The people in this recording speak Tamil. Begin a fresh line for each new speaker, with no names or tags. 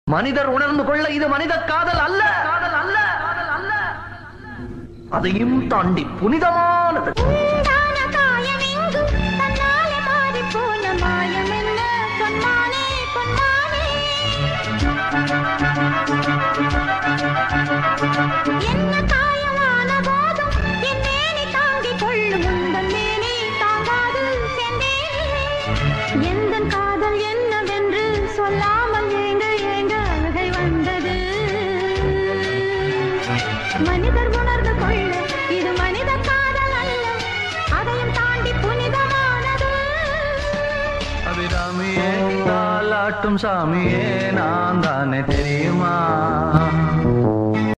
மனிதர் உணர்ந்து கொள்ள இது மனித காதல் அல்ல காதல் அல்ல காதல் அல்ல அதையும் தாண்டி புனிதமானது
உண்டான காயமெங்கும் தன்னாலே மாறிப் போன மாயமென்ன பொன்மானே, பொன்மானே. என்ன காயமான போதும் என் மேனி தாங்கிக் கொள்ளும் உந்தன் மேனி தாங்காது செந்தேனே. எந்தன் காதல் என்னவென்று சொல்லாமல் ஏங்க ஏங்க அழுகை வந்தது மனிதர் உணர்ந்து கொள்ள இது மனித காதல் அல்ல அதையும் தாண்டி புனிதமானது
அபிராமியே தாலாட்டும் சாமியே நான் தானே தெரியுமா